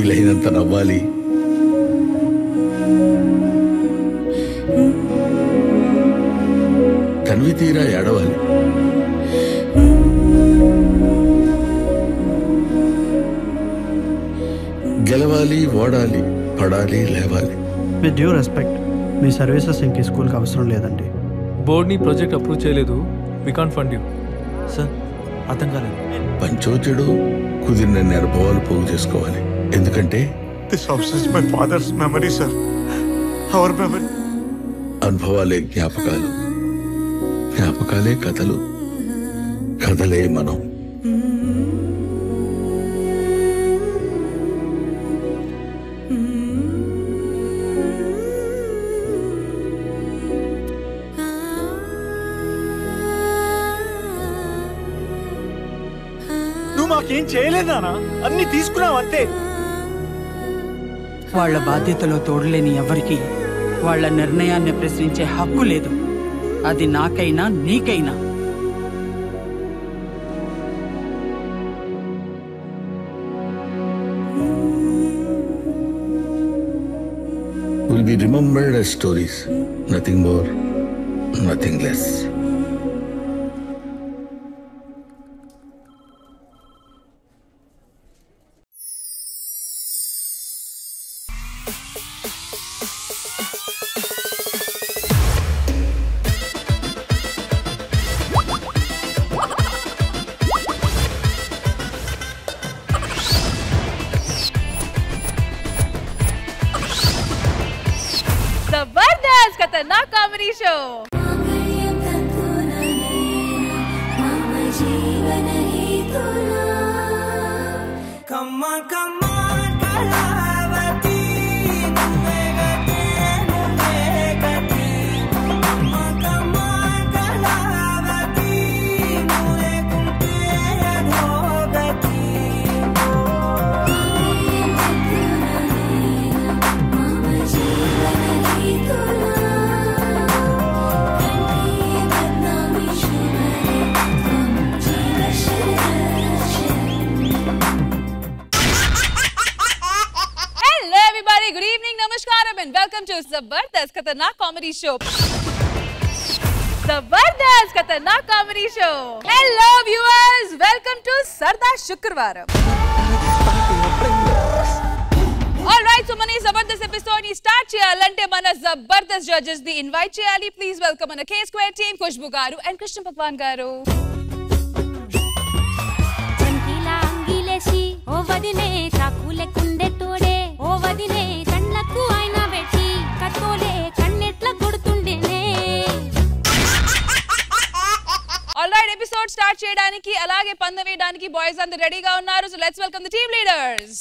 వీలైనంత నవ్వాలి తన్వి తీరా ఏడవాలి గెలవాలి ఓడాలి పడాలి లేవాలి విత్ డ్యూ రెస్పెక్ట్ మీ సర్వీసెస్ ఇంక ఈ స్కూల్కి అవసరం లేదండి బోర్డ్ని ప్రాజెక్ట్ అప్రూవ్ చేయలేదు we can fund you sir అర్థం కాలేదు పంచోచుడు కుదిరిన అనుభవాలు పోగు చేసుకోవాలి ఎందుకంటే This house is my father's memory, sir. Our memory. అనుభవాలే జ్ఞాపకాలు జ్ఞాపకాలే కథలు కథలే మనం నువ్వు మాకేం చేయలేదానా అన్ని తీసుకున్నావు అంతే వాళ్ళ బాధ్యతలో తోడలేని ఎవరికి వాళ్ళ నిర్ణయాన్ని ప్రశ్నించే హక్కు లేదు అది నాకైనా నీకైనా will be remembered as stories, nothing more, nothing less. जबरदस्त खतरनाक comedy show Hello everybody, good evening, namaskaram and welcome to Zabardast Khatarnak Comedy Show. Zabardast Khatarnak Comedy Show. Hello viewers, welcome to Sarda Shukrvaram. All right so మన ఈ Jabardasth episode ని start చేయాలంటే మన Jabardasth judges ని invite చేయాలి please welcome మన K square team Khushbu గారు and Krishna భగవాన్ గారు చంకీలా అంగిలేసి ఓ వదినే చాకులే కుండే తోడే ఓ వదినే కళ్ళకు ఆయన పెట్టి కత్తోలే కన్నెట్ల కొడుతుండేనే ఆల్ రైట్ ఎపిసోడ్ స్టార్ట్ చేయడానికి అలాగే పందెం వేయడానికి బాయ్స్ అందరు రెడీగా ఉన్నారు so let's welcome the team leaders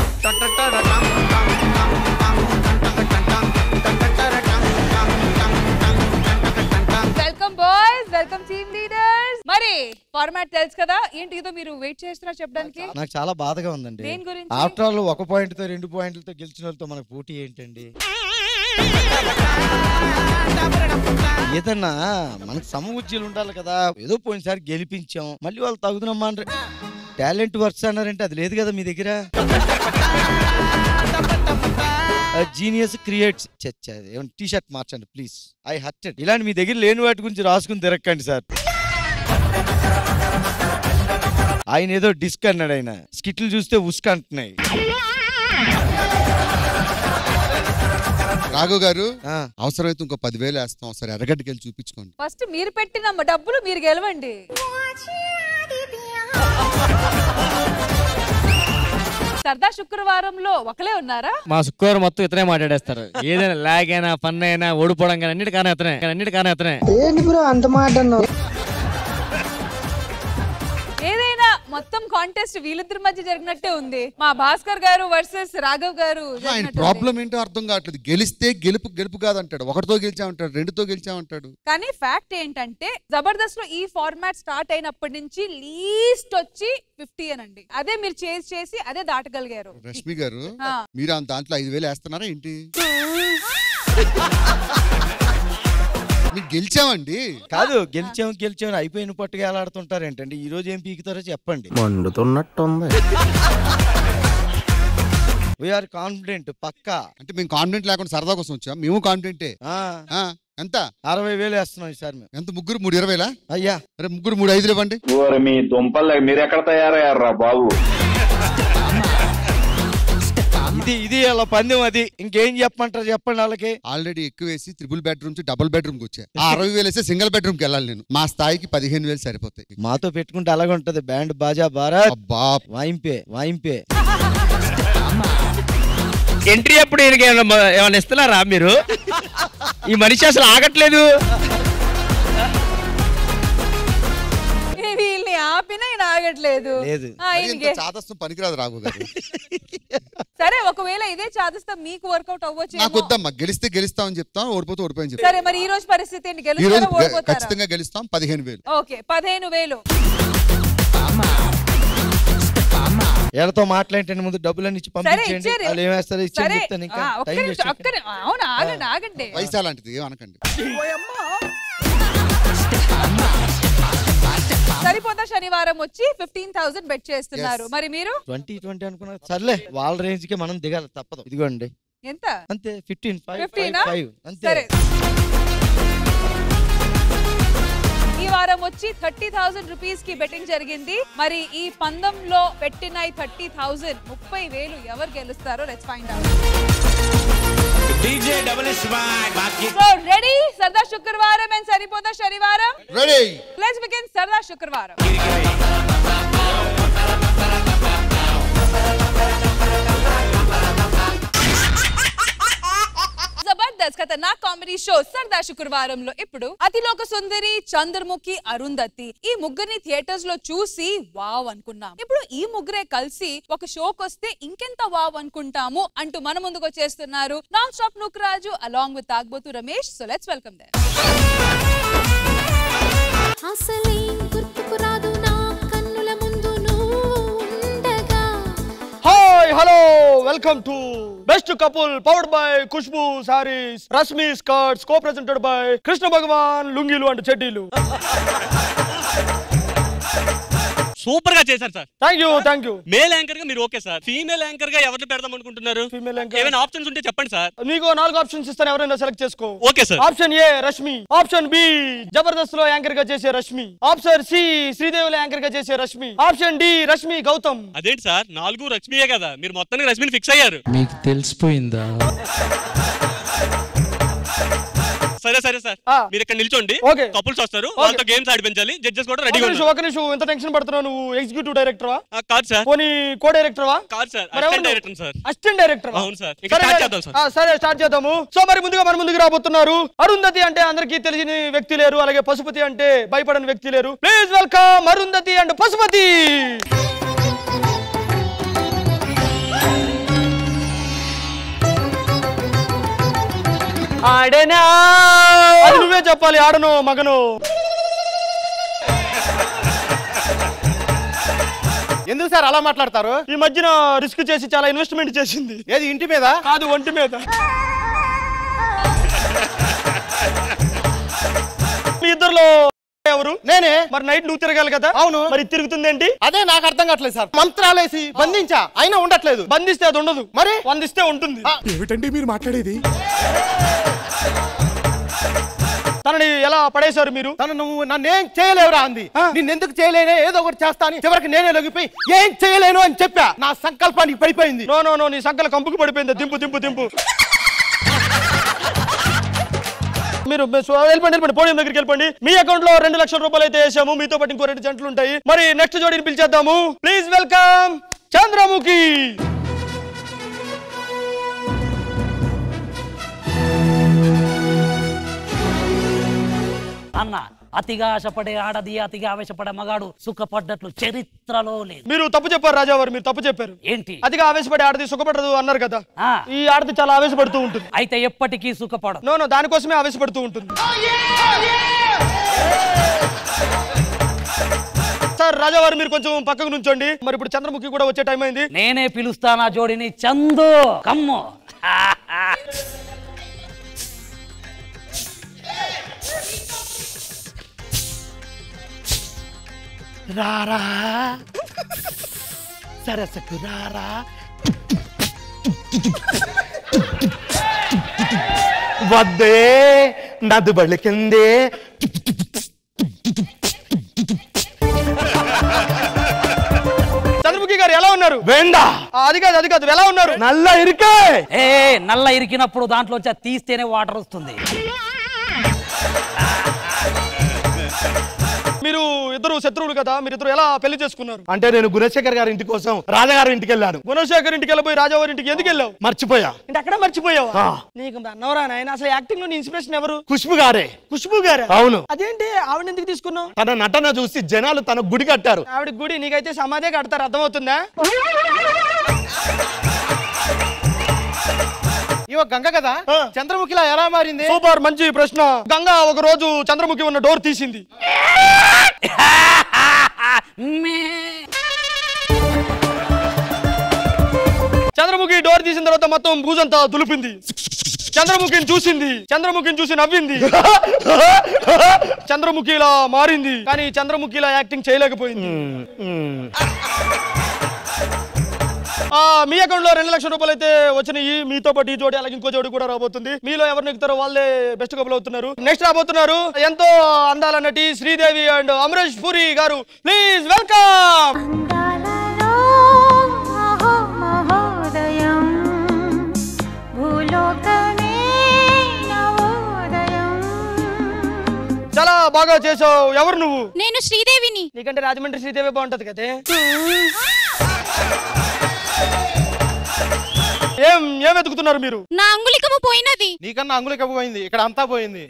welcome boys welcome team leaders మరి ఫార్మాట్ తెలుసు కదా ఏంటి ఏదో మీరు వెయిట్ చేస్తున్నారు చెప్పడానికి నాకు చాలా బాధగా ఉందండి దేని గురించి? ఆఫ్టర్ ఆల్ ఒక పాయింట్ తో రెండు పాయింట్లతో గెలిచిన వాళ్ళతో మనకు పోటీ ఏంటండి ఏదన్నా మనకు సమవుజ్జీలు ఉండాలి కదా ఏదో పోయినసారి గెలిపించాం మళ్ళీ వాళ్ళు తగుదనమ్మా అంటే టాలెంట్ వర్క్స్ అన్నారంటే అది లేదు కదా మీ దగ్గర జీనియస్ క్రియేట్స్ టీ షర్ట్ మార్చండి ప్లీజ్ ఐ హర్టెడ్ ఇలాంటి మీ దగ్గర లేని వాటి గురించి రాసుకుని తిరక్కండి సార్ ఆయన ఏదో డిస్క్ అన్నాడు ఆయన స్కిట్లు చూస్తే ఉస్క్ అంటున్నాయి రాఘవ్ గారు ఆ. అవసరమైతే ఇంకో పదివేలు వేస్తాం ఒకసారి ఎర్రగడ్డకి వెళ్ళి చూపించుకోండి ఫస్ట్ మీరు పెట్టిన డబ్బులు మీరు గెలవండి సరదా శుక్రవారంలో ఒకలే ఉన్నారా మా శుక్రవారం మొత్తం ఇతనే మాట్లాడేస్తారు ఏదైనా లాగ్ అయినా ఫన్ అయినా ఓడిపోవడం కానీ అన్నిటి కానీ అతనే అన్నిటి కానీ అతనే ఏదైనా మొత్తం కాంటెస్ట్ వీళ్ళిద్దరి మధ్య జరిగినట్టే ఉంది మా భాస్కర్ గారు వర్సెస్ రాఘవ్ గారు ఆయన జరిగినట్టు ఉంది. ప్రాబ్లం ఏంటో అర్థం కావట్లేదు గెలిస్తే గెలుపు గెలుపు కాదంటాడు ఒకటితో గెలిచామంటాడు రెండుతో గెలిచామంటాడు కానీ ఫ్యాక్ట్ ఏంటంటే జబర్దస్త్ లో ఈ ఫార్మాట్ స్టార్ట్ అయినప్పటి నుంచి లీస్ట్ వచ్చి ఫిఫ్టీ అనండి అదే మీరు చేసి చేసి అదే దాటగలిగారు రష్మి గారు ఆ. మీరు ఆ దాంట్లో ఐదు వేలు వేస్తున్నారా ఏంటి మీకు గెలిచామండి కాదు గెలిచాం గెలిచాం అయిపోయిన పట్టుగా ఎలా ఆడుతుంటారు ఏంటండి ఈ రోజు ఏం పీకుతారో చెప్పండి మండుతున్నట్టుంది వీఆర్ కాన్ఫిడెంట్ పక్కా అంటే మేము కాన్ఫిడెంట్ లేకుండా సరదా కోసం వచ్చాం మేము కాన్ఫిడెంటే ఆ, ఆ, ఎంత అరవై వేలు వేస్తున్నాం ఈసారి మేము ఎంత ముగ్గురు మూడు ఇరవైలా అయ్యా అరే ముగ్గురు మూడు ఐదులు ఇవ్వండి ఓరి మీ దుంపలు మీరు ఎక్కడ తయారయ్యారా బాబు ఇది ఇది అలా పందెం అది ఇంకేం చెప్పమంటారు చెప్పండి వాళ్ళకి ఆల్రెడీ ఎక్కువ వేసి త్రిబుల్ బెడ్రూమ్ డబుల్ బెడ్రూమ్ కి వచ్చా ఆ అరవై వేలు వేస్తే సింగిల్ బెడ్రూమ్ కి వెళ్ళాలి నేను మా స్థాయికి పదిహేను వేలు సరిపోతాయి మాతో పెట్టుకుంటే అలాగే ఉంటది బ్యాండ్ బాజా భారత్ అబ్బా వాయింపే వాయింపే ఎంట్రీ అప్పుడు ఈయనకి ఏమైనా ఏమైనా ఇస్తున్నారా మీరు ఈ మనిషి అసలు ఆగట్లేదు వీళ్ళని ఆపినా ఈయన ఆగట్లేదు లేదు. ఆ, మరి ఈయనకి. ఇంత చాదస్తం పనికిరాదు రాఘు గారు సరే ఒకవేళ ఇదే చాదిస్తా మీకు వర్కౌట్ నాకు అవ్వచ్చు వద్దమ్మా గెలిస్తే గెలుస్తామని చెప్తాం ఓడిపోతే ఓడిపోయని సరే చెప్తాం మరి ఈ రోజు పరిస్థితి ఏంటి ఈ రోజు గెలుస్తారా గె- ఓడిపోతారా ఖచ్చితంగా గెలుస్తాం పదిహేను వేలు ఓకే పదిహేను వేలు వీళ్ళతో మాట్లాడేంటే ముందు డబ్బులన్నీ ఇచ్చి సరే పంపించేయండి ఇచ్చారు వాళ్ళు ఏం వేస్తారో ఇచ్చి సరే చెప్తాను ఇంకా ఆ, ఒక్క టైం నిమిషం, ఒక్క ని- అవును ఆగండి ఆగండి పైసా లాంటిది ఏమనకండి సరిపోతా శనివారం వచ్చి ఫిఫ్టీన్ థౌసండ్ బెట్ చేస్తున్నారు Yes. మరి మీరు ట్వంటీ ట్వంటీ అనుకున్నా సర్లే వాళ్ళ రేంజ్ కి మనం దిగాలి తప్పదు ఇదిగోండి ఎంత అంతే ఫిఫ్టీన్ ఫైవ్ ఫిఫ్టీన్ ఫైవ్ అంతే సరే ఈ వారం వచ్చి థర్టీ థౌసండ్ రూపీస్ కి బెట్టింగ్ జరిగింది మరి ఈ పందంలో పెట్టిన థర్టీ థౌసండ్ ముప్పై వేలు ఎవరు గెలుస్తారో let's find out so ready Sarada Shukravaram and సరిపోతా శనివారం రెడీ లెట్స్ బిగిన్ సరదా శుక్రవారం జబర్దస్త్ ఖతర్నాక్ కామెడీ షో సరదా శుక్రవారంలో ఇప్పుడు అతిలోక సుందరి చంద్రముఖి అరుంధతి ఈ ముగ్గురిని థియేటర్స్ లో చూసి వావ్ అనుకున్నాం ఇప్పుడు ఈ ముగ్గురే కలిసి ఒక షోకి వస్తే ఇంకెంత వావ్ అనుకుంటాము అంటూ మన ముందుకు వచ్చేస్తున్నారు non stop Nukaraju along with Tagubothu Ramesh so let's welcome దే అసలేం గుర్తుకు రాదు నా కన్నుల ముందు నువ్వు ఉండగా hi hello welcome to best couple powered by Khushbu saris Rashmi skirts co presented by Krishna Bhagavan లుంగీలు అండ్ చెడ్డీలు సూపర్ గా చేశారు sir thank you thank you male anchor గా మీరు ఓకే సార్ ఫీమేల్ యాంకర్ గా ఎవరిని పెడదాం అనుకుంటున్నారు ఫీమేల్ ఏమైనా ఆప్షన్స్ ఉంటే చెప్పండి సార్ నీకు నాలుగు ఆప్షన్స్ ఇస్తాను ఎవరైనా సెలెక్ట్ చేసుకో okay sir option A Rashmi option B Jabardasth లో యాంకర్ గా చేసే రష్మి ఆప్షన్ సి శ్రీదేవిలో యాంకర్ గా చేసే రష్మి ఆప్షన్ డి రష్మి గౌతమ్ అదేంటి సార్ నాలుగు రష్మియే కదా మీరు మొత్తానికి రష్మిని ఫిక్స్ అయ్యారు మీకు తెలిసిపోయిందా సరే సరే సార్ మీరు ఇక్కడ నిల్చోండి ఓకే. కపుల్స్ వస్తారు వాళ్ళతో గేమ్స్ ఆడిపించాలి జడ్జెస్ కూడా ఒక రెడీగా నిమిషం ఉన్నారు ఒక నిమిషం ఎంత టెన్షన్ పడుతున్నావు నువ్వు ఎగ్జిక్యూటివ్ డైరెక్టరా కాదు సార్ పోనీ కో డైరెక్టర్వా కాదు సార్ మరి ఎవరు అసిస్టెంట్ నువ్వు? డైరెక్టర్ సార్ అసిస్టెంట్ డైరెక్టర్ అవును సార్ ఇంకా స్టార్ట్ చేద్దాం సార్ సరే స్టార్ట్ చేద్దాము సో మరి ముందుగా మన ముందుకు రాబోతున్నారు అరుంధతి అంటే అందరికీ తెలిసిన వ్యక్తి లేరు అలాగే పశుపతి అంటే భయపడని వ్యక్తి లేరు please welcome Arundhati and Pashupati ఆడనా అది నువ్వే చెప్పాలి ఆడను మగను ఎందుకు సార్ అలా మాట్లాడతారు ఈ మధ్యన రిస్క్ చేసి చాలా ఇన్వెస్ట్మెంట్ చేసింది ఏది ఇంటి మీద కాదు ఒంటి మీద మీ ఇద్దరులో ఎవరు నేనే మరి నైట్ నువ్వు తిరగాలి కదా అవును మరి తిరుగుతుంది ఏంటి అదే నాకు అర్థం కావట్లేదు సార్ మంత్రాలేసి బంధించా అయినా ఉండట్లేదు బంధిస్తే అది ఉండదు మరి వందిస్తే ఉంటుంది ఏమిటండి మీరు మాట్లాడేది తనని ఎలా పడేశారు మీరు తను నువ్వు నన్ను ఏం చేయలేవురా అంది నిన్నెందుకు చేయలేనే ఏదో ఒకటి చేస్తా అని చివరికి నేనే లొంగిపోయి ఏం చేయలేను అని చెప్పా నా సంకల్పానికి పడిపోయింది నో నో నో నీ సంకల కంపుకు పడిపోయింది దింపు దింపు దింపు మీరు మీ స్వ- వెళ్ళిపోండి వెళ్ళిపోండి పోడియం దగ్గరికి వెళ్ళిపోండి మీ అకౌంట్ లో రెండు లక్షల రూపాయలు అయితే వేసాము మీతో పాటు ఇంకో రెండు జంటలు ఉంటాయి మరి నెక్స్ట్ జోడీని పిలిచేద్దాము ప్లీజ్ వెల్కమ్ చంద్రముఖి అన్న అతిగా ఆశపడే ఆడది అతిగా ఆవేశపడే మగాడు సుఖపడ్డట్లు చరిత్రలో లేదు మీరు తప్పు చెప్పారు రాజావారు మీరు తప్పు చెప్పారు ఏంటి అతిగా ఆవేశపడి ఆడది సుఖపడదు అన్నారు కదా ఈ ఆడది చాలా ఆవేశపడుతూ ఉంటుంది అయితే ఎప్పటికీ సుఖపడదు నో నో దానికోసమే ఆవేశపడుతూ ఉంటుంది సార్ రాజావారు మీరు కొంచెం పక్కకు నుంచోండి మరి ఇప్పుడు చంద్రముఖి కూడా వచ్చే టైం అయింది నేనే పిలుస్తానా జోడిని చందు కమ్ము రారా సరసకు రారా వద్దే నది బలికిందే చంద్రముఖి గారు ఎలా ఉన్నారు వేండా ఆ, అది కాదు అది కాదు ఎలా ఉన్నారు నల్ల ఇరికే ఏ నల్ల ఇరికినప్పుడు దాంట్లో వచ్చి అది తీస్తేనే వాటర్ వస్తుంది మీరు ఇద్దరు శత్రువులు కదా మీరు ఇద్దరు ఎలా పెళ్లి చేసుకున్నారు అంటే నేను గుణశేఖర్ గారి ఇంటి కోసం రాజాగారి ఇంటికి వెళ్ళాను గుణశేఖర్ ఇంటికి వెళ్ళిపోయి రాజావారి ఇంటికి ఎందుకు వెళ్ళావు మర్చిపోయా అంటే అక్కడ మర్చిపోయావా ఆ. నీకు అన్నవరా నాయన అసలు యాక్టింగ్ లో నీ ఇన్స్పిరేషన్ ఎవరు ఖుష్బు గారే ఖుష్బు గారు అవును. అదేంటి ఆవిడ ఎందుకు తీసుకున్నావు తన నటన చూసి జనాలు తన గుడి కట్టారు ఆవిడ గుడి నీకైతే సమాధే కడతారు అర్థమవుతుందా ఇవ గంగ కదా చంద్రముఖిలా ఎలా మారింది సూపర్ మంచి ప్రశ్న గంగా ఒక రోజు చంద్రముఖి ఉన్న డోర్ తీసింది చంద్రముఖి డోర్ తీసిన తర్వాత మొత్తం భూజంతా దులిపింది చంద్రముఖిని చూసింది చంద్రముఖిని చూసి నవ్వింది చంద్రముఖి ఇలా మారింది కానీ చంద్రముఖి ఇలా యాక్టింగ్ చేయలేకపోయింది ఆ, మీ అకౌంట్ లో రెండు లక్షల రూపాయలు అయితే వచ్చినాయి మీతో పాటు ఈ జోడి అలాగే ఇంకో జోడి కూడా రాబోతుంది మీలో ఎవరు నెక్కుతారో వాళ్ళే బెస్ట్ కపుల్ అవుతున్నారు నెక్స్ట్ రాబోతున్నారు ఎంతో అందాల నటి శ్రీదేవి అండ్ అమరేష్ పూరి గారు ప్లీజ్ వెల్కమ్ మహోదయం భూలోకమే నవోదయం చాలా బాగా చేసావు ఎవరు నువ్వు నేను శ్రీదేవిని నీకంటే రాజమండ్రి శ్రీదేవి బాగుంటది కదే ఏం ఏం వెతుకుతున్నారు మీరు నా అంగుళికము పోయినది నీకన్నా అంగుళిక పోయింది ఇక్కడ అంతా పోయింది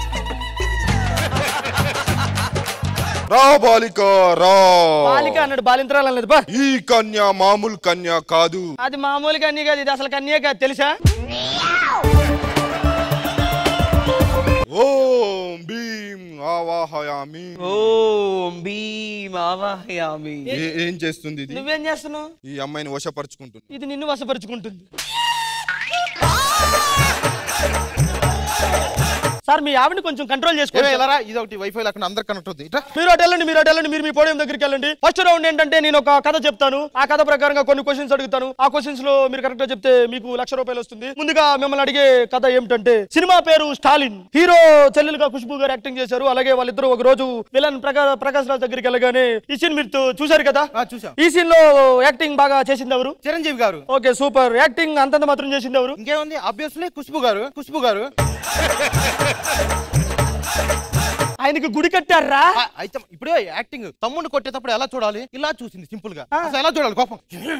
రా బాలిక రా బాలిక అన్నాడు బాలింతరాలు అనలేదు బా ఈ కన్య మామూలు కన్య కాదు అది మామూలు కన్య కాదు ఇది అసలు కన్యే కాదు తెలుసా ఓం భీం ఆవాహయామి ఓం భీమ్ ఆవాహయామి ఏ- ఏం చేస్తుంది ఇది నువ్వేం చేస్తున్నావు ఈ అమ్మాయిని వశపరుచుకుంటుంది ఇది నిన్ను వశపరుచుకుంటుంది సార్ మీ ఆవిడని కొంచెం కంట్రోల్ ఏమే చేసుకోండి ఇలా రా, ఇది ఒకటి వైఫై లేకుండా అందరు కనెక్ట్ అవుతుంది ఇట్రా. మీరు అటు వెళ్ళండి మీరు అటు వెళ్ళండి మీరు మీ పోడియం దగ్గరికి వెళ్ళండి ఫస్ట్ రౌండ్ ఏంటంటే నేను ఒక కథ చెప్తాను ఆ కథ ప్రకారంగా కొన్ని క్వశ్చన్స్ అడుగుతాను ఆ క్వశ్చన్స్ లో మీరు కరెక్ట్ గా చెప్తే మీకు లక్ష రూపాయలు వస్తుంది ముందుగా మిమ్మల్ని అడిగే కథ ఏమిటంటే సినిమా పేరు స్టాలిన్ హీరో చెల్లెలుగా ఖుష్బు గారు యాక్టింగ్ చేశారు అలాగే వాళ్ళిద్దరూ ఒక రోజు విలన్ ప్రకా- ప్రకాష్ రాజ్ దగ్గరికి వెళ్ళగానే ఈ సీన్ మీరు చూ- చూశారు కదా చూసాం ఈ సీన్ లో యాక్టింగ్ బాగా చేసింది ఎవరు చిరంజీవి గారు ఓకే సూపర్ యాక్టింగ్ అంతంత మాత్రం చేసింది ఎవరు ఇంకేముంది ఆబ్వియస్లీ ఖుష్బు గారు ఖుష్బు గారు ఆయనకి గుడి కట్టారా ఆ, అయితే ఇప్పుడే యాక్టింగ్ తమ్ముడిని కొట్టేటప్పుడు ఎలా చూడాలి ఇలా చూసింది సింపుల్ గా అసలు ఎలా చూడాలి కోపం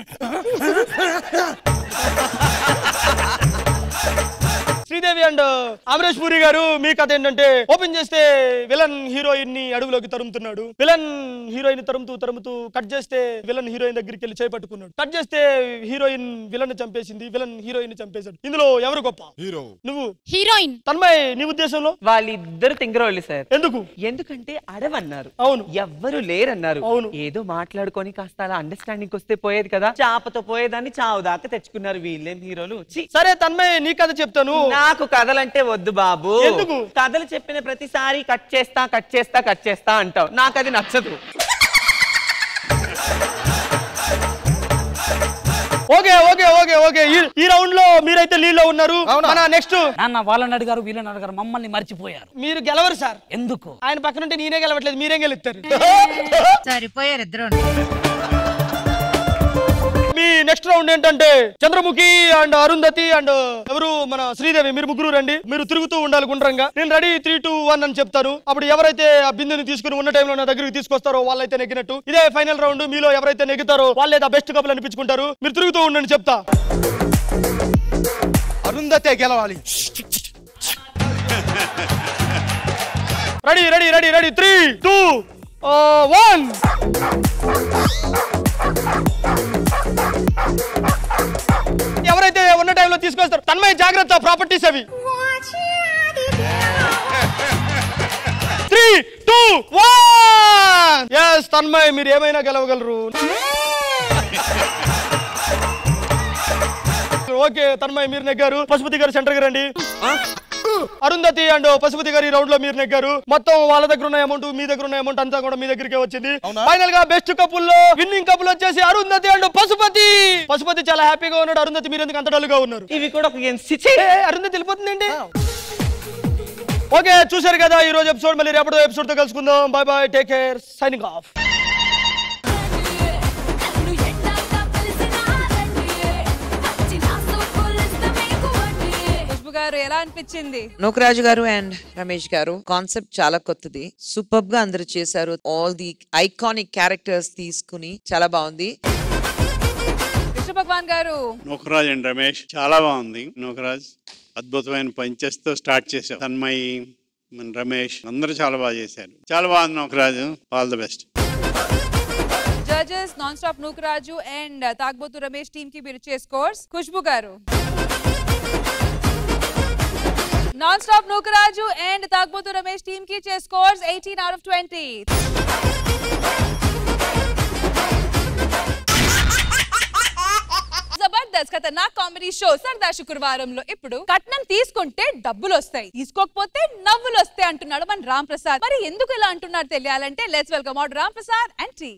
శ్రీదేవి అండ్ అమరేష్ పూరి గారు మీ కథ ఏంటంటే ఓపెన్ చేస్తే విలన్ హీరోయిన్ ని అడుగులోకి తరుముతున్నాడు విలన్ హీరోయిన్ తరుముతూ తరుముతూ కట్ చేస్తే విలన్ హీరోయిన్ దగ్గరికి వెళ్ళి చేపట్టుకున్నాడు కట్ చేస్తే హీరోయిన్ విలన్ చంపేసింది విలన్ హీరోయిన్ చంపేశాడు ఇందులో ఎవరు గొప్ప హీరో నువ్వు హీరోయిన్ తన్మయ్ నీ ఉద్దేశంలో వాళ్ళిద్దరు తింగరోళ్ళు సార్ ఎందుకు ఎందుకంటే అడవన్నారు అవును ఎవ్వరు లేరన్నారు అవును ఏదో మాట్లాడుకొని కాస్త అలా అండర్స్టాండింగ్ వస్తే పోయేది కదా చాపతో పోయేదాన్ని చావు దాకా తెచ్చుకున్నారు వీళ్ళేం హీరోలు ఛీ! సరే తన్మయ్ నీ కథ చెప్తాను నాకు కథలంటే వద్దు బాబు ఎందుకు? కథలు చెప్పిన ప్రతిసారి కట్ చేస్తా కట్ చేస్తా కట్ చేస్తా అంటావు నాకు అది నచ్చదు ఓకే ఓకే ఓకే ఓకే ఈ- ఈ రౌండ్ లో మీరైతే లీడ్ లో ఉన్నారు మన నెక్స్ట్ నాన్న వాళ్ళని అడిగారు వీళ్ళని అడిగారు మమ్మల్ని మర్చిపోయారు మీరు గెలవరు సార్ ఎందుకు ఆయన పక్కన ఉంటే నేనే గెలవట్లేదు మీరేం గెలుస్తారు సరిపోయారు ఇద్దరు మీ నెక్స్ట్ రౌండ్ ఏంటంటే చంద్రముఖి అండ్ అరుంధతి అండ్ ఎవరు మన శ్రీదేవి మీరు ముగ్గురు రండి మీరు తిరుగుతూ ఉండాలి గుండ్రంగా నేను రెడీ త్రీ టూ వన్ అని చెప్తాను అప్పుడు ఎవరైతే ఆ బిందుని తీసుకుని ఉన్న టైంలో నా దగ్గరికి తీసుకొస్తారో వాళ్ళైతే నెగ్గినట్టు ఇదే ఫైనల్ రౌండ్ మీలో ఎవరైతే నెగ్గుతారో వాళ్ళే ద బెస్ట్ కపుల్ అనిపించుకుంటారు మీరు తిరుగుతూ ఉండండి చెప్తా అరుంధతే గెలవాలి ready ready ready ready three two one ఎవరైతే ఉన్న టైంలో తీసుకొస్తారు తన్మయ జాగ్రత్త ప్రాపర్టీస్ అవి three two one yes Tanmay మీరు ఏమైనా గెలవగలరు ఓకే తన్మయ్ మీరు నెగ్గారు పశుపతి గారు సెంటర్కి రండి అరుంధతి అండ్ పశుపతి గారి రౌండ్ లో మీరు నెగ్గారు మొత్తం వాళ్ళ దగ్గర ఉన్న అమౌంట్ మీ దగ్గర ఉన్న అమౌంట్ అంతా కూడా మీ దగ్గరికి వచ్చింది ఫైనల్ గా బెస్ట్ కపుల్ లో విన్నింగ్ కపుల్ వచ్చేసి అరుంధతి అండ్ పశుపతి పశుపతి చాలా హ్యాపీగా ఉన్నాడు అరుంధతి మీరు ఎందుకు అంత డల్గా ఉన్నారు ఇవి కూడా ఒక ఏ, అరుంధతి వెళ్ళిపోతుందండి ఓకే చూశారు కదా ఈ రోజు ఎపిసోడ్ మళ్ళీ రేపటి ఎపిసోడ్ తో కలుసుకుందాం bye bye take care signing off Khushbu గారు ఎలా అనిపించింది నూకరాజు గారు అండ్ రమేష్ గారు కాన్సెప్ట్ చాలా కొత్తది సూపర్ గా అందరూ చేశారు ఆల్ ది ఐకానిక్ క్యారెక్టర్స్ తీసుకుని చాలా బాగుంది కృష్ణ భగవాన్ గారు నూకరాజ్ అండ్ రమేష్ చాలా బాగుంది నూకరాజ్ అద్భుతమైన పంచెస్తో స్టార్ట్ చేశాం తన్మయి మన రమేష్ అందరూ చాలా బాగా చేశారు చాలా బాగుంది Nukaraju all the best judges non stop Nukaraju and Tagubothu Ramesh team కి మీరు ఇచ్చే స్కోర్స్ ఖుష్బు గారు non stop Nukaraju and Tagubothu Ramesh team కి ఇచ్చే scores eighteen out of twenty Jabardasth Khatarnak comedy show సరదా శుక్రవారంలో ఇప్పుడు కట్నం తీసుకుంటే డబ్బులు వస్తాయి తీసుకోకపోతే నవ్వులు వస్తాయి అంటున్నాడు మన రామ్ ప్రసాద్ మరి ఎందుకు ఇలా అంటున్నారు తెలియాలంటే let's welcome auto Ram Prasad and టీ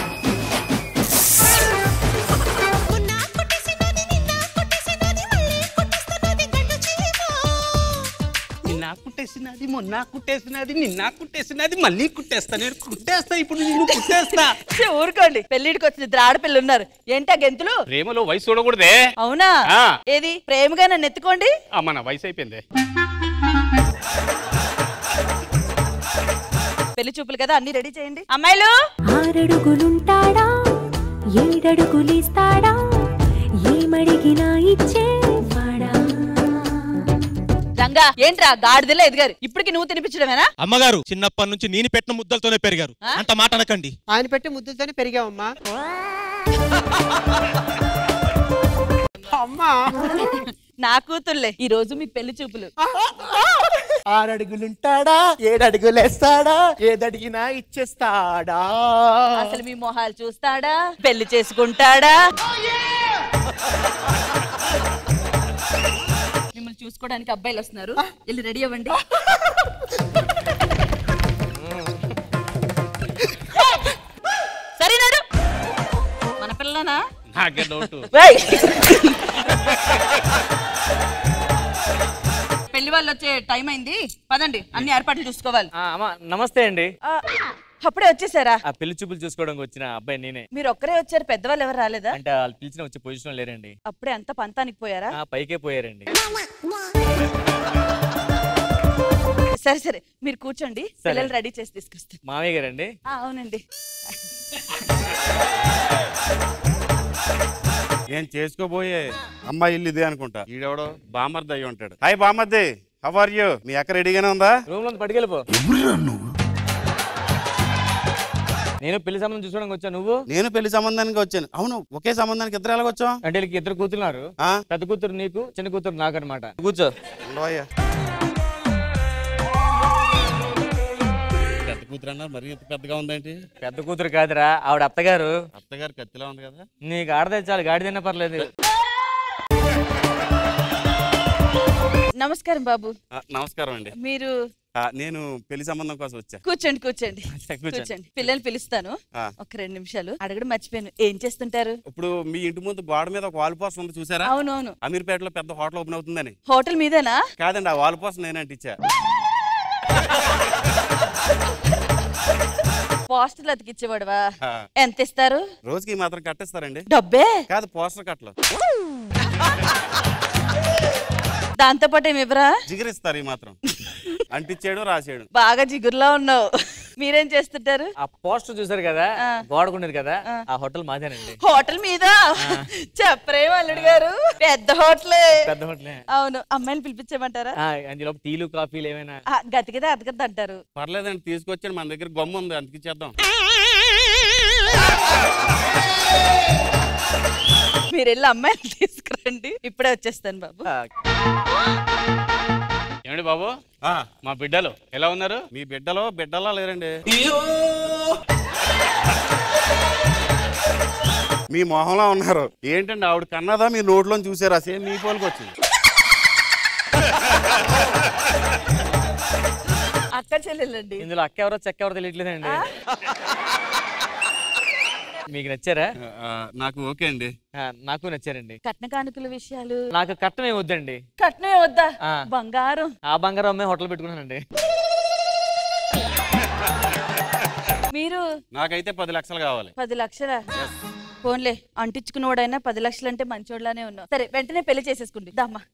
నిన్న కుట్టేసినది మొన్న కుట్టేసినది నిన్న కుట్టేసినది మళ్ళీ కుట్టేస్తా నేను కుట్టేస్తా ఇప్పుడు నిన్ను కుట్టేస్తా ఊరుకోండి పెళ్లిడికి వచ్చిన ఇద్దరు ఆడపిల్లలు ఉన్నారు ఏంటా గెంతులు ప్రేమలో వయసు చూడకూడదే అవునా ఆ. ఏది ప్రేమగా నన్ను ఎత్తుకోండి ఆ, మన వయసు అయిపోయింది పెళ్లి చూపులు కదా అన్ని రెడీ చేయండి అమ్మాయిలు ఆరడుగులుంటాడా ఏడడుగులిస్తాడా ఏమడిగినా ఇచ్చేవాడా రంగా ఏంట్రా గాడిదలో ఎదిగారు ఇప్పటికి నువ్వు తినిపించడమేనా అమ్మగారు చిన్నప్పటి నుంచి నేను పెట్టిన ముద్దలతోనే పెరిగారు ఆ? అంత మాట అనకండి ఆయన పెట్టి ముద్దులతోనే పెరిగావమ్మా అమ్మా నా కూతుర్లే ఈ రోజు మీ పెళ్లి చూపులు ఆరడుగులుంటాడా ఏడడుగులేస్తాడా ఏదడిగినా ఇచ్చేస్తాడా అసలు మీ మొహాలు చూస్తాడా పెళ్లి చేసుకుంటాడా మిమ్మల్ని చూసుకోవడానికి అబ్బాయిలు వస్తున్నారు వెళ్ళి రెడీ అవ్వండి సరేనాడు మన పిల్లనా నాకే డౌట్ వేయ్. పెళ్లి వాళ్ళు వచ్చే టైం అయింది పదండి అన్ని ఏర్పాట్లు చూసుకోవాలి అమ్మా నమస్తే అండి ఆ, అప్పుడే వచ్చేసారా ఆ పెళ్లి చూపులు చూసుకోవడానికి వచ్చిన అబ్బాయి నేనే మీరు ఒక్కరే వచ్చారు పెద్దవాళ్ళు ఎవరు రాలేదా అంటే వాళ్ళు పిలిచిన వచ్చే పొజిషన్ లేరండి అప్పుడే అంత పంతానికి పోయారా ఆ పైకే పోయారండి సరే సరే మీరు కూర్చోండి సరే. పిల్లలు రెడీ చేసి తీసుకొస్తాను మామయ్య గారండి ఆ, అవునండి నేను చేసుకోబోయే అమ్మాయి ఇల్లు ఇదే అనుకుంటా ఈడెవడో బామర్ది అయ్యి ఉంటాడు హాయ్ బామర్ది హవ్ ఆర్ యూ మీ అక్క రెడీగానే ఉందా రూమ్ లో పట్టుకెళ్ళిపో నేను పెళ్లి సంబంధం చూసుకోవడానికి వచ్చా నువ్వు నేను పెళ్లి సంబంధానికి వచ్చాను అవును ఒకే సంబంధానికి ఇద్దరు ఎలాగొచ్చాం అంటే వీళ్ళకి ఇద్దరు కూతురున్నారు పెద్ద కూతురు నీకు చిన్న కూతురు నాకు అనమాట కూర్చో ఉండవయ్యా పెద్ద కూతురు అన్నారు మరి ఇంత పెద్దగా ఉందేంటి పెద్ద కూతురు కాదురా ఆవిడ అత్తగారు అత్తగారు కత్తిలా ఉంది కదా నీకు ఆడదే చాలు గాడిదైనా పర్లేదు నమస్కారం బాబు ఆ, నమస్కారం అండి మీరు ఆ, నేను పెళ్లి సంబంధం కోసం వచ్చా కూర్చోండి కూర్చోండి కూర్చోండి. కూర్చోండి పిల్లల్ని పిలుస్తాను ఆ. ఒక రెండు నిమిషాలు అడగడం మర్చిపోయాను ఏం చేస్తుంటారు ఇప్పుడు మీ ఇంటి ముందు గోడ మీద ఒక వాల్ పోస్ట్ ఉంది చూసారా అవునవును అమీర్పేటలో పెద్ద హోటల్ ఓపెన్ అవుతుందని హోటల్ మీదేనా కాదండి ఆ వాల్ పోస్ట్ నేను అంటించా పోస్టర్లు అతికిచ్చేవాడువా ఆ. ఎంత ఇస్తారు రోజుకి ఈ మాత్రం కట్టేస్తారండి డబ్బే కాదు పోస్టర్ కట్టలు దాంతో పాటు ఏమి ఇవ్వరా జిగిరిస్తారు ఈ మాత్రం అంటించాడు రాసాడు బాగా జిగురులా ఉన్నావు మీరేం చేస్తుంటారు ఆ పోస్టర్ చూసారు కదా గోడకుండేది కదా ఆ హోటల్ మాదేనండి హోటల్ మీద చెప్పరే అల్లుడు గారు పెద్ద హోటలే పెద్ద హోటలే అవును అమ్మాయిని పిలిపించమంటారా ఆ, అందులో టీలు కాఫీలు ఏమైనా ఆ, గతికితే అతకద్దు అంటారు పర్లేదండి తీసుకొచ్చాడు మన దగ్గర గమ్ము ఉంది అంతికిచ్చేద్దాం మీరు వెళ్ళి అమ్మాయిని తీసుకురండి ఇప్పుడే వచ్చేస్తాను బాబు ఏమండి బాబు మా బిడ్డలు ఎలా ఉన్నారు మీ బిడ్డలో బిడ్డలా లేరండి మీ మొహంలో ఉన్నారు ఏంటండి ఆవిడ కన్నదా మీ నోట్లో చూసారా సేమ్ మీ పోలికి వచ్చింది అక్క చెల్లెలండి ఇందులో అక్క ఎవరో చెక్క ఎవరో తెలియట్లేదండి మీకు నచ్చారా నాకు ఓకే అండి ఆ, నాకు నచ్చారండి కట్న కానుకల విషయాలు నాకు కట్టమే వద్దండి కట్నమే వద్దా ఆ. బంగారం ఆ బంగారం అమ్మాయి హోటల్ పెట్టుకున్నానండి మీరు నాకైతే పది లక్షలు కావాలి పది లక్షల ఫోన్లే అంటించుకున్నవాడైనా పది లక్షలు అంటే మంచోడ్లానే ఉన్నావు సరే వెంటనే పెళ్లి చేసేసుకోండి దమ్మా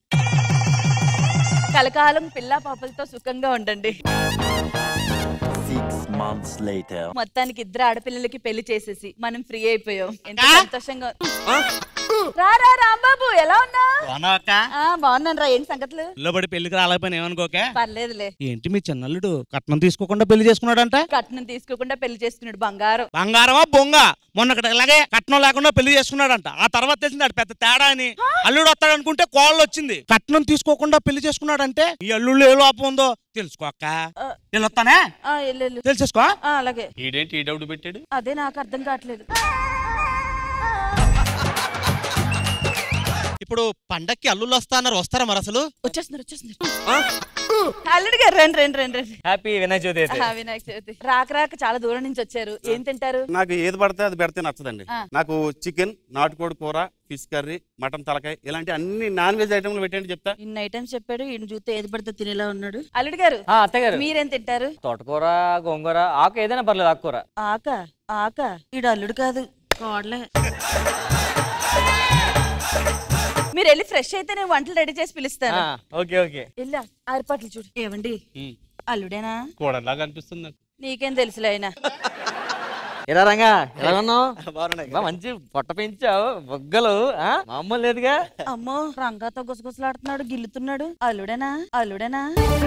కలకాలం పిల్ల పాపలతో సుఖంగా ఉండండి Six months later. మొత్తానికి ఇద్దరు ఆడపిల్లలకి పెళ్లి చేసేసి మనం ఫ్రీ అయిపోయాం ఎంత సంతోషంగా రా రా రాంబాబు ఎలా ఉన్నా ఆ, బాగున్నాను రా ఏంటి సంగతులు లోబడి పెళ్లికి రాలేకపోయినా ఏమనుకోకే పర్లేదులే ఏంటి మీ చిన్నల్లుడు కట్నం తీసుకోకుండా పెళ్లి చేసుకున్నాడంట కట్నం తీసుకోకుండా పెళ్లి చేసుకున్నాడు బంగారం బంగారమా బొంగ మొన్న ఇలాగే కట్నం లేకుండా పెళ్లి చేసుకున్నాడంట ఆ తర్వాత తెలిసింది ఆడు పెద్ద తేడా అని అల్లుడు వస్తాడు అనుకుంటే కోళ్ళు వచ్చింది కట్నం తీసుకోకుండా పెళ్లి చేసుకున్నాడంటే ఈ అల్లుళ్ళు ఏ లోపం ఉందో తెలుసుకోక్క నేను వస్తానే ఆ, వెళ్ళు, వెళ్ళు. తెలిసేసుకో ఆ, అలాగే ఈడేంటి ఈ డౌట్ పెట్టాడు అదే నాకు అర్థం కావట్లేదు ఇప్పుడు పండక్కి అల్లుళ్ళు వస్తా అన్నారు వస్తారా మరి అసలు వచ్చేస్తున్నారు వచ్చేస్తున్నారు అల్లుడు గారు రండి రండి రండి రండి హ్యాపీ వినాయక చవితి అయితే ఆ, వినాయక చవితి రాక రాక చాలా దూరం నుంచి వచ్చారు ఏం తింటారు నాకు ఏది పడితే అది పెడితే నచ్చదండి ఆ. నాకు చికెన్ నాటుకోడి కూర ఫిష్ కర్రీ మటన్ తలకాయ ఇలాంటి అన్ని నాన్ వెజ్ ఐటమ్లు పెట్టండి చెప్తా ఇన్ని ఐటమ్స్ చెప్పాడు ఈయన చూస్తే ఏది పడితే తినేలా ఉన్నాడు అల్లుడు గారు ఆ, అత్తయ్య గారు మీరేం తింటారు తోటకూర గోంగూర ఆకు ఏదైనా పర్లేదు ఆకుకూర ఆక ఆక ఈడు అల్లుడు కాదు కోడలే మీరు వెళ్ళి ఫ్రెష్ అయితే నేను వంటలు రెడీ చేసి పిలుస్తాను ఆ, ఓకే ఓకే వెళ్ళా ఆరిపాట్లు చూడు ఏమండి అల్లుడేనా కూడలాగా అనిపిస్తుంది నాకు నీకేం తెలుసులే అయినా ఎలా రంగా ఎలా ఉన్నావు బా, మంచి పొట్ట పెంచావు బొగ్గలు ఆ? మామూలు లేదుగా అమ్మో రంగాతో గుసగుసలాడుతున్నాడు గిల్లుతున్నాడు అల్లుడేనా అల్లుడేనా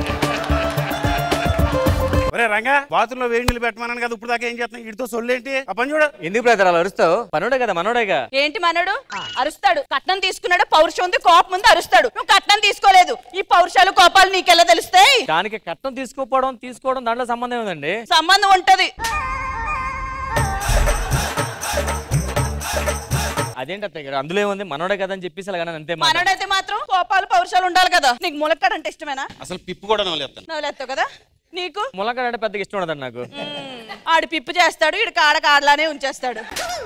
ఒరే రంగా బాతుల్లో వేడి నీళ్ళు పెట్టమన్నాను కదా ఇప్పుడు దాకా ఏం చేస్తున్నా వీటితో సొల్లేంటి ఆ పని చూడు ఎందుకు బ్రదర్ అలా అరుస్తావు పనుడే కదా మనోడేగా ఏంటి మనడు అరుస్తాడు కట్నం తీసుకున్నాడు పౌరుషం ఉంది కోపం ఉంది అరుస్తాడు నువ్వు కట్నం తీసుకోలేదు ఈ పౌరుషాలు కోపాలు నీకెలా తెలుస్తాయి దానికి కట్నం తీసుకోపోవడం తీసుకోవడం దాంట్లో సంబంధం ఉందండి సంబంధం ఉంటది అదేంటి అత్తయ్య గారు అందులో ఏముంది మనోడే కదా అని చెప్పేసి అలాగని అంతే మాట. మనడైతే మాత్రం కోపాలు పౌరుషాలు ఉండాలి కదా నీకు ములక్కాడ అంటే ఇష్టమేనా అసలు పిప్పు కూడా నవ్వులేస్తాను నవ్వులేస్తావు కదా నీకు ములక్కాడ అంటే పెద్దగా ఇష్టం ఉండదండి నాకు ఆడు పిప్పు చేస్తాడు ఇడు కాడ కాడలానే ఉంచేస్తాడు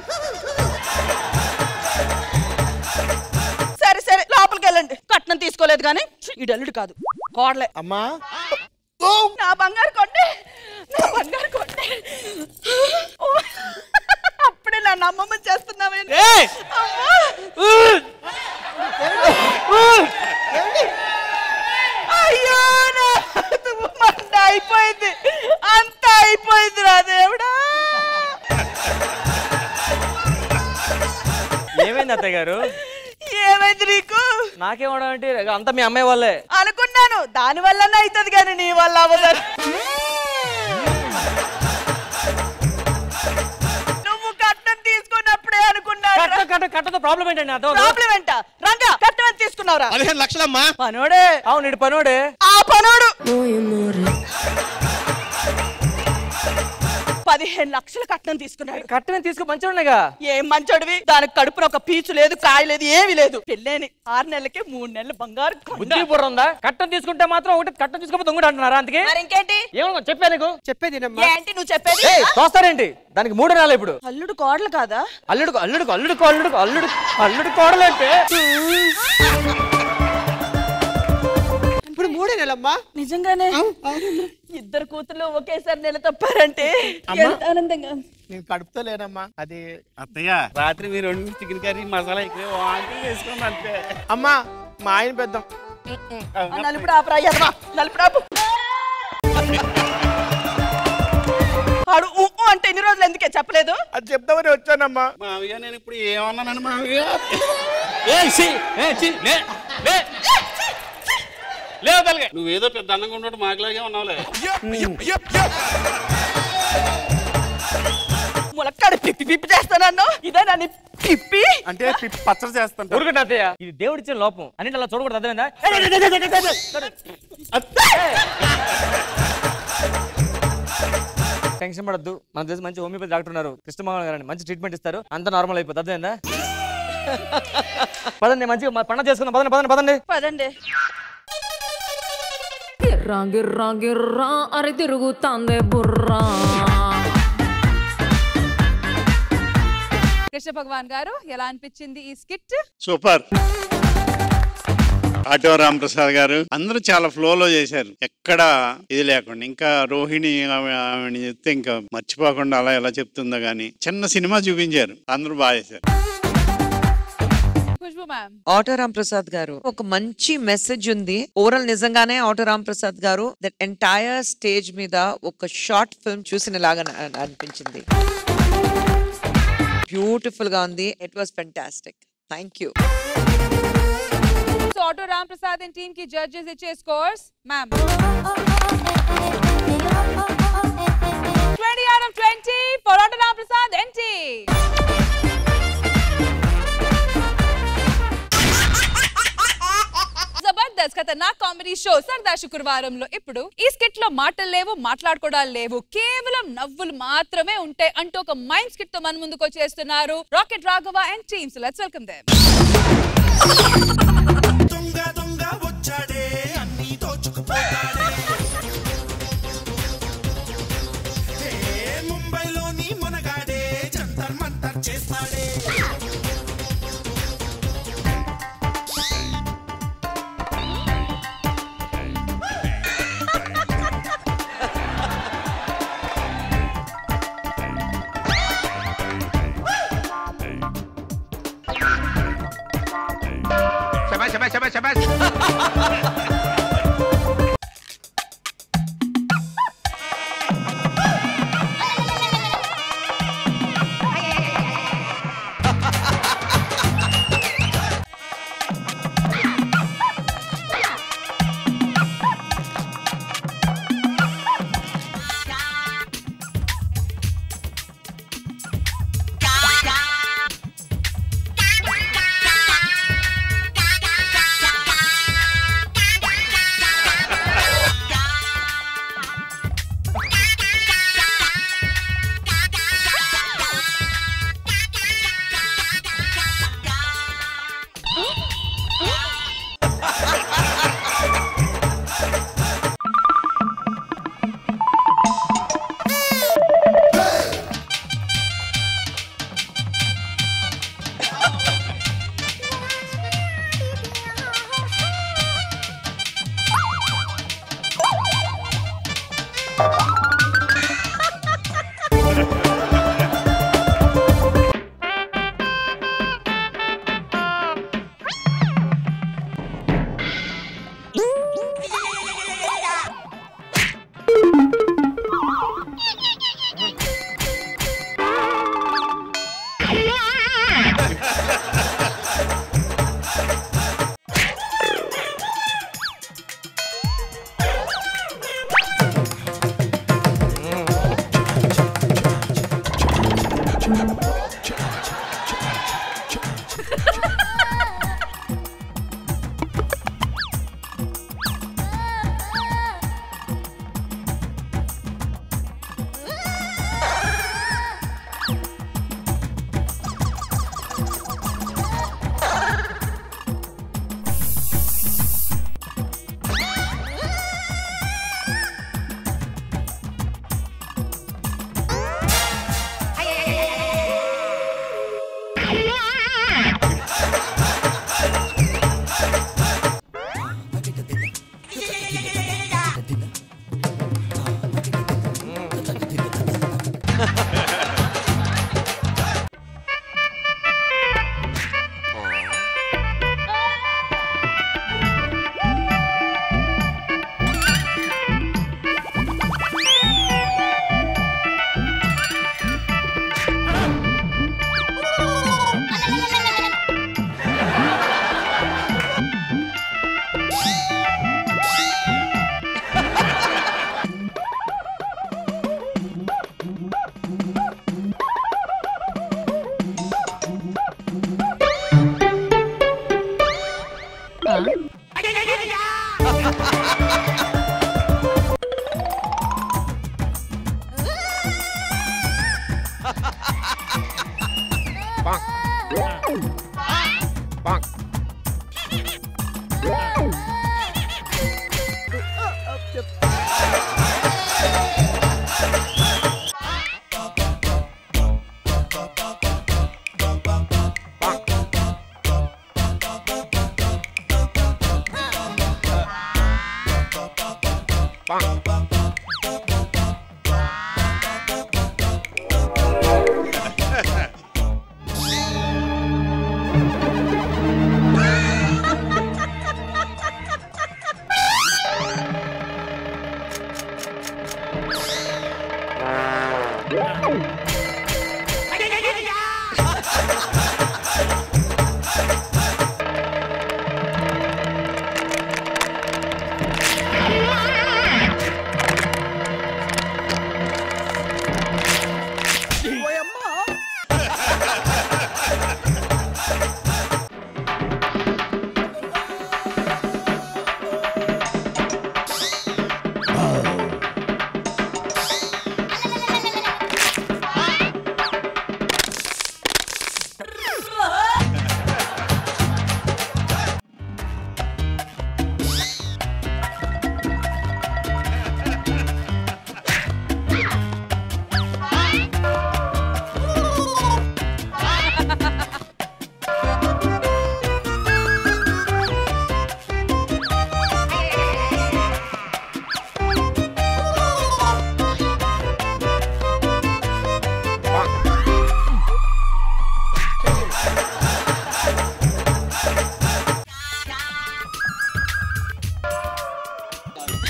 సరే సరే లోపలికి వెళ్ళండి కట్నం తీసుకోలేదు కానీ ఇడు అల్లుడు కాదు కోడలే అమ్మా నా బంగారు కొండే నా బంగారు కొండే ఓ, అప్పుడే నా నమ్మమ్మ చేస్తున్నావే అయ్యో నా మంట అయిపోయింది అంత అయిపోయింది రా దేవుడా ఏమైంది అత్తయ్య గారు ఏమైంది నీకు నాకేమవడం అంటే అంతా మీ అమ్మాయి వాళ్ళే అనుకున్నాను దాని వల్లనే అవుతుంది కానీ నీ వల్ల అవ్వదు నువ్వు కట్నం తీసుకున్నప్పుడే అనుకున్నాను కట్ట కట్ట కట్టతో ప్రాబ్లం ఏంటండి అర్థం ప్రాబ్లం ఏంట రంగా కట్నం ఎంత తీసుకున్నావురా పదిహేను లక్షలమ్మా పనోడే అవును ఇటు పనోడే ఆ పనోడు పదిహేను లక్షలు కట్నం తీసుకున్నాడు కట్నం తీసుకో మంచిగా ఏం మంచోడివి దానికి కడుపున ఒక పీచు లేదు కాయ లేదు ఏమీ లేదు పెళ్ళేని ఆరు నెలలకి మూడు నెలలు బంగారు కొండ. బుద్ధి బుర్ర ఉందా కట్టం తీసుకుంటే మాత్రం ఒకటి కట్టం తీసుకోకపోతే దొంగడు అంటున్నారా అందుకే మరి ఇంకేంటి ఏమో చెప్పా నీకు చెప్పేది ఏంటి నువ్వు చెప్పేది ఏయ్, తోస్తారేంటి దానికి మూడు నెలలు ఇప్పుడు అల్లుడు కోడలు కాదా అల్లుడుకు అల్లుడుకు అల్లుడుకు అల్లుడుకు అల్లుడు అల్లుడు కోడలంటే ఇప్పుడు మూడే నెలమ్మా నిజంగానే ఇద్దరు కూతుర్లు ఒకేసారి నెల తప్పారంటే ఎంత ఆనందంగా నేను కడుపుతో లేనమ్మా అది అత్తయ్య రాత్రి మీరు వండిన చికెన్ కర్రీ మసాలా ఎక్కువ వాంతి వేసుకోండి అంతే అమ్మా మా ఆయన పెద్ద ఆ నలుపుడు ఆపరా ఎదవా నలుపుడు ఆపు ఆడు ఊ ఊ అంటే ఎన్ని రోజులు ఎందుకే చెప్పలేదు అది చెప్దామని వచ్చానమ్మా మావయ్య నేను ఇప్పుడు ఏమన్నానని మావయ్య లేవు తలగా నువ్వేదో పెద్ద అందంగా ఉన్నట్టు మాకులాగే ఉన్నావులే ములక్కాడు పిప్పి పిప్పి చేస్తానన్ను ఇదే నన్ను పిప్పి అంటే పిప్పి పచ్చడి చేస్తాను ఊరుకుంటా అత్తయ్య ఇది దేవుడిచ్చిన లోపం అన్నింటి అలా చూడకూడదు అర్థమైందా టెన్షన్ పడద్దు మన తెలిసి మంచి హోమియోపతి డాక్టర్ ఉన్నారు కృష్ణమోహన్ గారు మంచి ట్రీట్మెంట్ ఇస్తారు అంత నార్మల్ అయిపోతుంది అర్థమైందా పదండి మంచిగా పండుగ చేసుకుందాం పదండి పదండి పదండి పదండి గిర్రా గిర్రా గిర్రా అరి తిరుగుతాందే బుర్రా కృష్ణ భగవాన్ గారు ఎలా అనిపించింది ఈ skit super auto Ram Prasad గారు అందరూ చాలా ఫ్లోలో చేశారు ఎక్కడ ఇది లేకుండా ఇంకా రోహిణి ఆమె ఆమెని చెప్తే ఇంకా మర్చిపోకుండా అలా ఎలా చెప్తుందో గానీ చిన్న సినిమా చూపించారు అందరూ బాగా చేశారు ఖుష్బు మ్యామ్ ఆటో రామ్ ప్రసాద్ గారు ఒక మంచి మెసేజ్ ఉంది ఓవరాల్ నిజంగానే ఆటో రామ్ ప్రసాద్ గారు దట్ ఎంటైర్ స్టేజ్ మీద ఒక షార్ట్ ఫిల్మ్ చూసిన లాగా అన- అనిపించింది బ్యూటిఫుల్ గా ఉంది it was fantastic thank you so auto Ram Prasad and team కి జడ్జెస్ ఇచ్చే scores ma'am twenty out of twenty for auto Ram Prasad and team Jabardasth Khatarnak comedy show సరదా శుక్రవారంలో ఇప్పుడు ఈ స్కిట్ లో మాటలు లేవు మాట్లాడుకోవడాలు లేవు కేవలం నవ్వులు మాత్రమే ఉంటాయి అంటూ ఒక మైండ్ స్కిట్ తో మన ముందుకు వచ్చేస్తున్నారు rocket Raghava and teams let's welcome them ముంబైలోని మునగాడే జంతర్ మంతర్ చేస్తాడే శబాష్ శబాష్ శబాష్ శబాష్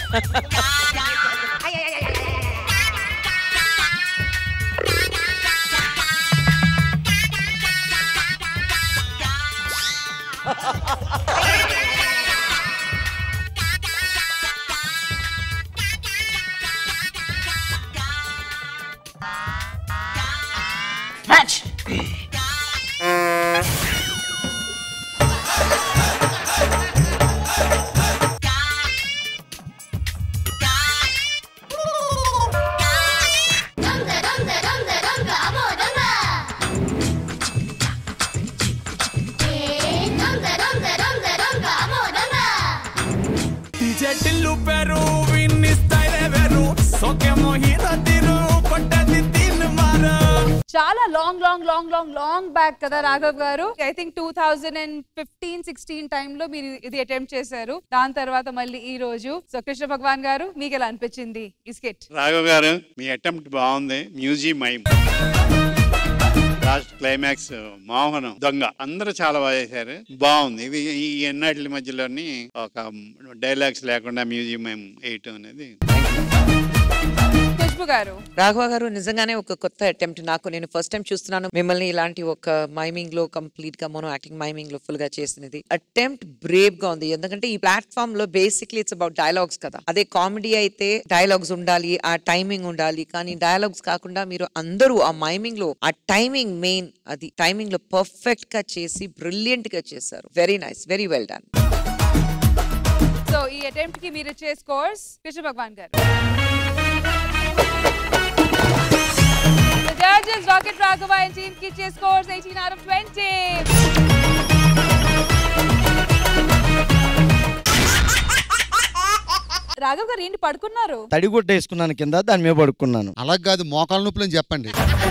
చెట్టిల్లు పెరు విన్ని స్టైల్ వేరు సోకే మోహిత తిరు కొట్టది తిన్ మారు చాలా long long long long long back కదా రాఘవ్ గారు I think two thousand and fifteen sixteen టైంలో మీరు ఇది అటెంప్ట్ చేశారు దాని తర్వాత మళ్ళీ ఈ రోజు సో కృష్ణ భగవాన్ గారు మీకు ఎలా అనిపించింది ఈ స్కిట్ రాఘవ్ గారు మీ అటెంప్ట్ బాగుంది మ్యూజియం మైమ్ లాస్ట్ క్లైమాక్స్ మోహనం దొంగ అందరూ చాలా బాగా చేశారు బాగుంది ఇవి ఈ ఎన్నాటి మధ్యలోని ఒక డైలాగ్స్ లేకుండా మ్యూజియం మైమ్ వేయటం అనేది ఖుష్బు గారు రాఘవ గారు నిజంగానే ఒక కొత్త అటెంప్ట్ నాకు నేను ఫస్ట్ టైం చూస్తున్నాను మిమ్మల్ని ఇలాంటి ఒక మైమింగ్ లో కంప్లీట్ గా మోనో యాక్టింగ్ మైమింగ్ లో ఫుల్ గా చేసినది అటెంప్ట్ బ్రేవ్ గా ఉంది ఎందుకంటే ఈ ప్లాట్ఫామ్ లో బేసిక్లీ ఇట్స్ అబౌట్ డైలాగ్స్ కదా అదే కామెడీ అయితే డైలాగ్స్ ఉండాలి ఆ టైమింగ్ ఉండాలి కానీ డైలాగ్స్ కాకుండా మీరు అందరూ ఆ మైమింగ్ లో ఆ టైమింగ్ మెయిన్ అది టైమింగ్ లో పర్ఫెక్ట్ గా చేసి బ్రిలియంట్ గా చేశారు very nice very well done so ఈ అటెంప్ట్ కి మీరు ఇచ్చే స్కోర్స్ కృష్ణ భగవాన్ గారు The judges Rocket Raghava and team ki iche scores 18 out of 20. Raghav గారు ఏంటి పడుకున్నారు తడిగుడ్డ వేసుకున్నాను కింద దాని మీద పడుకున్నాను అలా కాదు మోకాల నొప్పులు అని చెప్పండి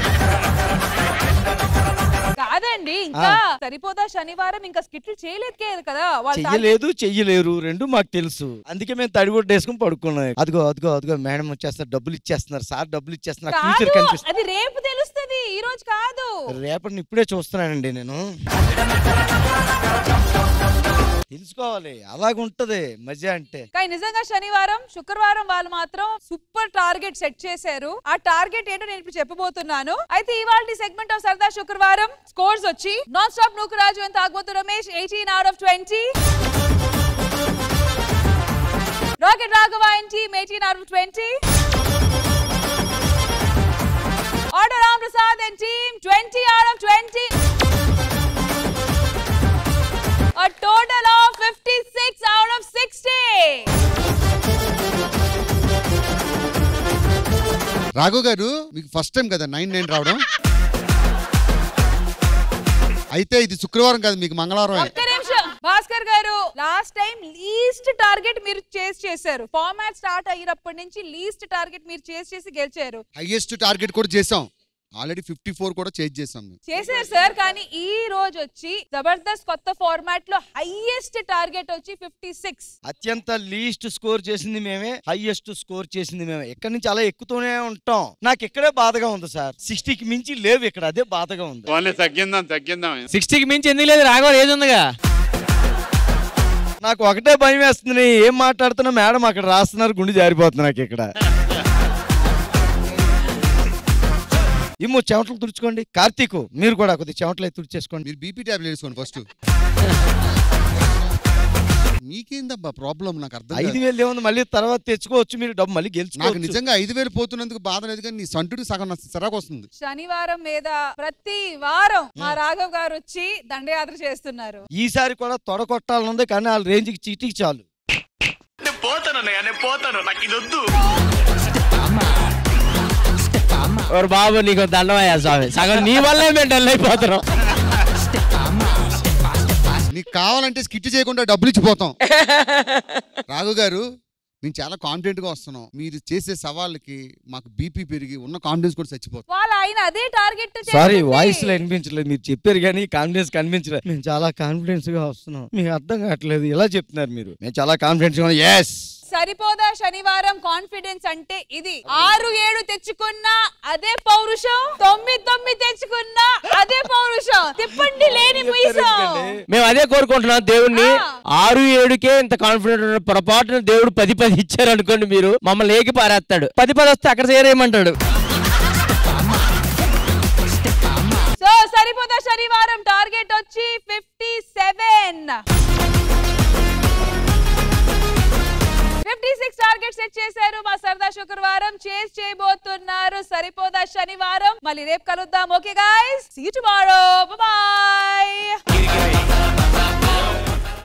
కాదండి ఇంకా సరిపోదా శనివారం ఇంకా స్కిట్లు చేయలేదు కదా వాళ్ళు చెయ్యలేదు చెయ్యలేరు రెండు మాకు తెలుసు అందుకే మేము తడిగుడ్డ వేసుకుని పడుకున్నాం అదిగో అదిగో అదిగో మేడం వచ్చేస్తారు డబ్బులు ఇచ్చేస్తున్నారు సార్ డబ్బులు ఇచ్చేస్తున్నారు ఫ్యూచర్ కాదు కనిపిస్తుంది అది రేపు తెలుస్తుంది ఈ రోజు కాదు రేపటిని ఇప్పుడే చూస్తున్నానండి నేను తెలుసుకోవాలి అలాగుంటది మజా అంటే కానీ నిజంగా శనివారం శుక్రవారం వాళ్ళు మాత్రం సూపర్ టార్గెట్ సెట్ చేశారు ఆ టార్గెట్ ఏంటో నేను ఇప్పుడు చెప్పబోతున్నాను అయితే ఇవాళ సెగ్మెంట్ ఆఫ్ సరదా శుక్రవారం స్కోర్స్ వచ్చి non stop Nukaraju and Tagubothu Ramesh eighteen out of twenty rocket Raghava and team eighteen out of twenty ఆర్డర్ Ram Prasad and team twenty out of twenty A total of 56 out of 60. Raghav గారు మీకు ఫస్ట్ టైం కదా నైన్ నైన్ రావడం అయితే ఇది శుక్రవారం కాదు మీకు మంగళవారం ఒక్క నిమిషం భాస్కర్ గారు లాస్ట్ టైం లీస్ట్ టార్గెట్ మీరు చేసి చేశారు ఫార్మాట్ స్టార్ట్ అయినప్పటి నుంచి లీస్ట్ టార్గెట్ మీరు చేసి చేసి గెలిచారు హైయెస్ట్ టార్గెట్ కూడా చేసాం ఆల్రెడీ ఫిఫ్టీ ఫోర్ కూడా చేంజ్ చేసాం మేము చేశారు సార్ కానీ ఈ రోజు వచ్చి జబర్దస్త్ కొత్త ఫార్మాట్ లో హైయెస్ట్ టార్గెట్ వచ్చి ఫిఫ్టీ సిక్స్ అత్యంత లీస్ట్ స్కోర్ చేసింది మేమే హైయెస్ట్ స్కోర్ చేసింది మేమే ఇక్కడ నుంచి అలా ఎక్కుతూనే ఉంటాం నాకు ఇక్కడే బాధగా ఉంది సార్ సిక్స్టీకి మించి లేవు ఇక్కడ అదే బాధగా ఉంది ఓన్లీ తగ్గిందాం తగ్గిందాం సిక్స్టీకి మించి ఎందుకు లేదు రాఘవ ఏజ్ ఉందిగా నాకు ఒకటే భయం వేస్తుంది ఏం మాట్లాడుతున్నా మేడం అక్కడ రాస్తున్నారు గుండె జారిపోతుంది నాకు ఇక్కడ ఇమ్ము చెమటలు తుడుచుకోండి కార్తీక్ మీరు కూడా కొద్దిగా చెమటలు అయితే తుడిచేసుకోండి మీరు బీపీ టాబ్లెట్ వేసుకోండి ఫస్ట్ మీకేందబ్బా ప్రాబ్లం నాకు అర్థం ఐదు కాదు. వేలు ఏముంది మళ్ళీ తర్వాత తెచ్చుకోవచ్చు మీరు డబ్బు మళ్ళీ నాకు గెలుచుకోవచ్చు నిజంగా ఐదు వేలు పోతున్నందుకు బాధ లేదు కానీ నీ సంటుడు సగం నా సిరాకు వస్తుంది శనివారం మీద ప్రతి వారం మా రాఘవ్ గారు వచ్చి దండయాత్ర చేస్తున్నారు ఈసారి కూడా తొడకొట్టాలనుంది కానీ వాళ్ళ రేంజ్కి చీటికి చాలు నేను పోతాను అన్నయ్య నేను పోతాను నాకు ఇది వద్దు ఓరు బాబు నీకు దండమయ్యా స్వామి సగం నీ వల్లే మేము డల్ అయిపోతున్నాం నీకు కావాలంటే స్కిట్ చేయకుండా డబ్బులు ఇచ్చిపోతాం రాఘు గారు మేము చాలా కాన్ఫిడెంట్ గా వస్తున్నాం మీరు చేసే సవాళ్ళకి మాకు బీపీ పెరిగి ఉన్న కాన్ఫిడెన్స్ కూడా చచ్చిపోతాం వాళ్ళు ఆయన అదే టార్గెట్ సారీ వాయిస్ లో అనిపించలేదు మీరు చెప్పారు కానీ కాన్ఫిడెన్స్ కనిపించలేదు మేము చాలా కాన్ఫిడెన్స్ గా వస్తున్నాం మీకు అర్థం కావట్లేదు ఇలా చెప్తున్నారు మీరు మేము చాలా కాన్ఫిడెన్స్ గా ఎస్ సరిపోదా శనివారం కాన్ఫిడెన్స్ అంటే ఇది ఆరు ఏడు తెచ్చుకున్నా అదే పౌరుషం తొమ్మిది తొమ్మిది తెచ్చుకున్నా అదే పౌరుషం తిప్పండి లేని మీసం మేము అదే కోరుకుంటున్నాం దేవుణ్ణి ఆరు ఏడుకే ఇంత కాన్ఫిడెంట్ ఉన్న పొరపాటున దేవుడు పది పది ఇచ్చారు అనుకోండి మీరు మమ్మల్ని ఏకి పారేస్తాడు పది పది వస్తే అక్కడ చేరేయమంటాడు సో సరిపోదా శనివారం టార్గెట్ వచ్చి fifty seven fifty six target set చేశారు మా సరదా శుక్రవారం చేస్ చేయబోతున్నారు సరిపోదా శనివారం మళ్ళీ రేపు కలుద్దాం okay guys see tomorrow bye